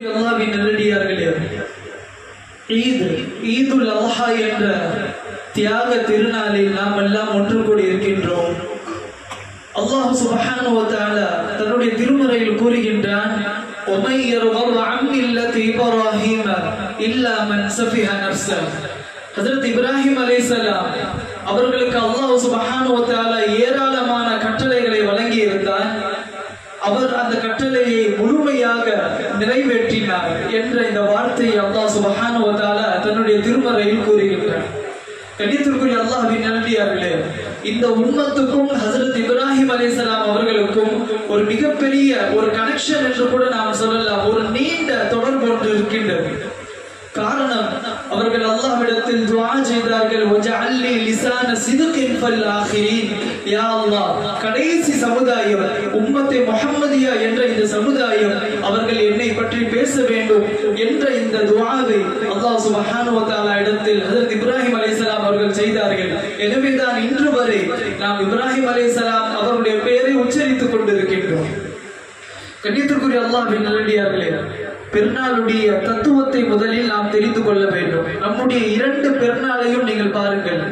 அல்லாஹ்வின் நல்லடியார்களே ஈத் ஈதுல் அல்ஹா என்ற தியாக திருநாளில் நாம் எல்லாம் ஒன்று கூடி இருக்கின்றோம் அல்லாஹ் சுப்ஹானஹு வ தஆலா தன்னுடைய திருமறையில் கூறுகின்றான் وَمَن يَرْغَبْ عَن مِّلَّةِ إِبْرَاهِيمَ إِلَّا مَن سَفِهَ نَفْسَهُ ஹஜரத் இப்ராஹிம் அலைஹிஸ்ஸலாம் அவர்களுக்கு அல்லாஹ் சுப்ஹானஹு வ தஆலா ஏராளமான கட்டளைகளை வழங்கி இருந்தார் அவர் அந்த கட்டளையை முழுமையாக நிறைவேற்றினார் என்ற இந்த வார்த்தையை அல்லாஹ் சுப்ஹானஹு வ தஆலா தன்னுடைய திருமறையில் கூறுகின்றார் கண்ணியத்திற்குரிய அல்லாஹ்வின் நல்லடியார்களே இந்த உம்மத்துக்கும் ஹசரத் இப்ராஹிம் அலைஹிஸ்ஸலாம் அவர்களுக்கும் ஒரு மிகப்பெரிய ஒரு கனெக்ஷன் என்று கூட நாம் சொல்லலாம் ஒரு நீண்ட தொடர்பு ஒன்று இருக்கின்றது காரணம் அவர்கள் அல்லாஹ்விடத்தில் துஆ செய்தார்கள் வஜஅல்லி லிசான சிதுகின் ஃபல் ஆகிரீன் யா அல்லாஹ் கடைசி சமுதாயம் உம்மத்தே முஹம்மதியா என்ற இந்த சமுதாயம் அவர்கள் என்னை பற்றி பேச வேண்டும் என்ற இந்த துஆவை அல்லாஹ் சுப்ஹானஹு வ தஆலா இடத்தில் ஹஜரத் இப்ராஹிம் அலைஹிஸ்ஸலாம் அவர்கள் செய்தார்கள் எனவேதான் இன்று வரை நாம் இப்ராஹிம் அலைஹிஸ்ஸலாம் அவருடைய பெயரை உச்சரித்துக் கொண்டிருக்கின்றோம் கண்ணியத்திற்குரிய அல்லாஹ்வின் நல்லடியார்களே பெருநாளுடைய தத்துவத்தை முதலில் நாம் தெரிந்து கொள்ள வேண்டும் நம்முடைய இரண்டு பெருநாளையும் நீங்கள் பாருங்கள்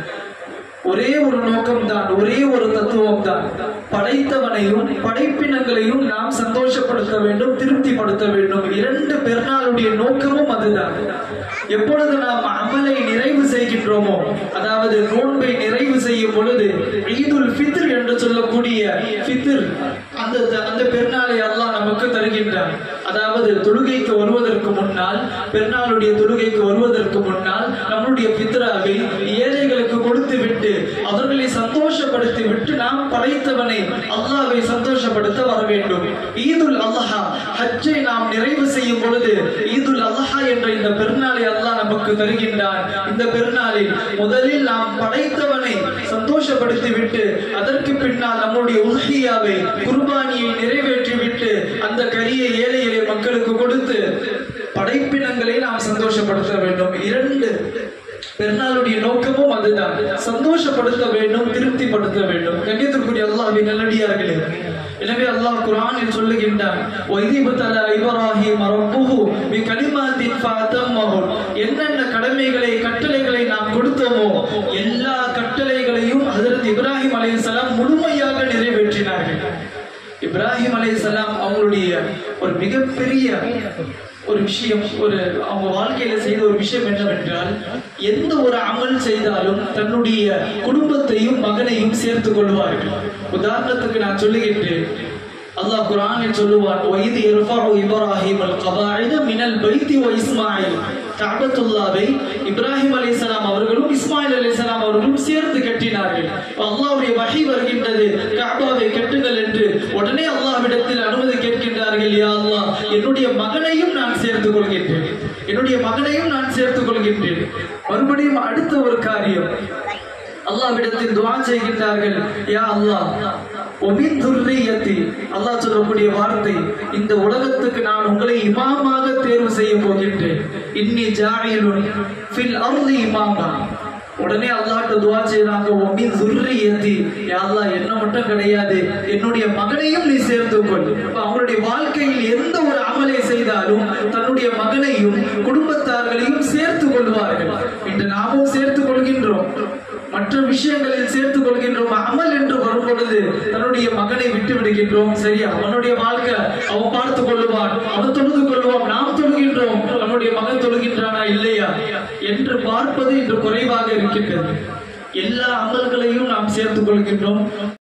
ஒரே ஒரு நோக்கம் தான் ஒரே ஒரு தத்துவம் தான் படைத்தவனையும் படைப்பினங்களையும் நாம் சந்தோஷப்படுத்த வேண்டும் திருப்திப்படுத்த வேண்டும் இரண்டு பெருநாளுடைய நோக்கமும் அதுதான் எப்பொழுது நாம் அமலை நிறைவு செய்கின்றோமோ அதாவது நோன்பை நிறைவு செய்யும் பொழுது ஈதுல் ஃபித்ர் என்று சொல்லக்கூடிய ஃபித்ர் அந்த அந்த பெருநாளை அல்லாஹ் நமக்கு தருகின்றான் அதாவது தொழுகைக்கு வருவதற்கு முன்னால் பெருநாளுடைய தொழுகைக்கு வருவதற்கு முன்னால் நம்முடைய பித்ராவை ஏழைகளுக்கு கொடுத்து விட்டு அவர்களை சந்தோஷப்படுத்தி விட்டு நாம் படைத்தவனை அல்லாஹ்வை சந்தோஷப்படுத்த வர வேண்டும் ஈதுல் அல்ஹா ஹஜ்ஜை நாம் நிறைவு செய்யும் பொழுது ஈதுல் அல்ஹா என்ற இந்த பெருநாளை அல்லாஹ் நமக்கு தருகின்றான் இந்த பெருநாளில் முதலில் நாம் படைத்தவனை சந்தோஷப்படுத்தி விட்டு அதற்கு பின்னால் நம்முடைய உல்ஹியாவை குர்பானியை நிறைவேற்றி விட்டு அந்த கரியை ஏழை எளிய மக்களுக்கு கொடுத்து படைப்பினங்களை நாம் சந்தோஷப்படுத்த வேண்டும் இரண்டு பெருநாளுடைய நோக்கமும் அதுதான் சந்தோஷப்படுத்த வேண்டும் திருப்திப்படுத்த வேண்டும் கண்ணியத்திற்குரிய அல்லாஹ்வின் நல்லடியார்களே எனவே அல்லாஹ் குர்ஆனில் சொல்லுகின்றான் வைதிபத்தல இப்ராஹிம் ரப்புஹு பி கலிமாத்தின் ஃபஅதம்மஹு என்னென்ன கடமைகளை கட்டளைகளை நாம் கொடுத்தோமோ எல்லா கட்டளைகளையும் ஹஜரத் இப்ராஹிம் அலைஹிஸ்ஸலாம் முழுமையாக நிறைவேற்றினார்கள் இப்ராஹிம் அலைஹிஸ்ஸலாம் அவங்களுடைய ஒரு மிகப்பெரிய ஒரு விஷயம் ஒரு அவங்க வாழ்க்கையில செய்த ஒரு விஷயம் என்னவென்றால் எந்த ஒரு அமல் செய்தாலும் தன்னுடைய குடும்பத்தையும் மகனையும் சேர்த்துக் கொள்வார்கள் உதாரணத்துக்கு நான் சொல்லுகின்றேன் அல்லாஹ் குர்ஆனில் சொல்லுவான் வைது யர்ஃபஉ இப்ராஹிம் அல் கவாயித மினல் பைத்தி வ இஸ்மாயில் கஅபத்துல்லாவை இப்ராஹிம் அலைஹிஸ்ஸலாம் அவர்களும் இஸ்மாயில் அலைஹிஸ்ஸலாம் அவர்களும் சேர்த்து கட்டினார்கள் அல்லாஹ்வுடைய வஹி வருகின்றது கஅபாவை கட்டுங்கள் என்று உடனே அல்லாஹ்விடத்தில் அனுமதி கேட்கின்றார்கள் யா அல்லாஹ் என்னுடைய மகனையும் நான் சேர்த்துக் கொள்கின்றேன் என்னுடைய மகனையும் நான் சேர்த்துக் கொள்கின்றேன் மறுபடியும் அடுத்த ஒரு காரியம் அல்லாஹ்விடத்தில் துஆ செய்கின்றார்கள் யா அல்லாஹ் ஒமின் துர்ரியத்தி அல்லாஹ் சொல்லக்கூடிய வார்த்தை இந்த உலகத்துக்கு நான் உங்களை இமாமாக தேர்வு செய்ய போகின்றேன் இன்னி ஜாயிலுன் ஃபில் அர்தி இமாமா உடனே அல்லாஹ்ட்ட துஆ செய்றாங்க ஒமின் துர்ரியத்தி யா அல்லாஹ் என்ன மட்டும் கிடையாது என்னுடைய மகனையும் நீ சேர்த்துக்கொள் அப்ப அவங்களுடைய வாழ்க்கையில் எந்த ஒரு அமலை செய்தாலும் தன்னுடைய மகனையும் குடும்பத்தார்களையும் சேர்த்துக் கொள்வார்கள் இன்று நாமும் சேர்த்துக் கொள்கின்றோம் மற்ற விஷயங்களில் சேர்த்துக் கொள்கின்றோம் அமல் என்று வரும் பொழுது தன்னுடைய மகனை விட்டு விடுகின்றோம் சரி அவனுடைய வாழ்க்கை அவன் பார்த்துக் கொள்ளுவான் அவன் தொழுது கொள்வான் நாம் தொழுகின்றோம் நம்முடைய மகன் தொழுகின்றானா இல்லையா என்று பார்ப்பது இன்று குறைவாக இருக்கின்றது எல்லா அமல்களையும் நாம் சேர்த்துக் கொள்கின்றோம்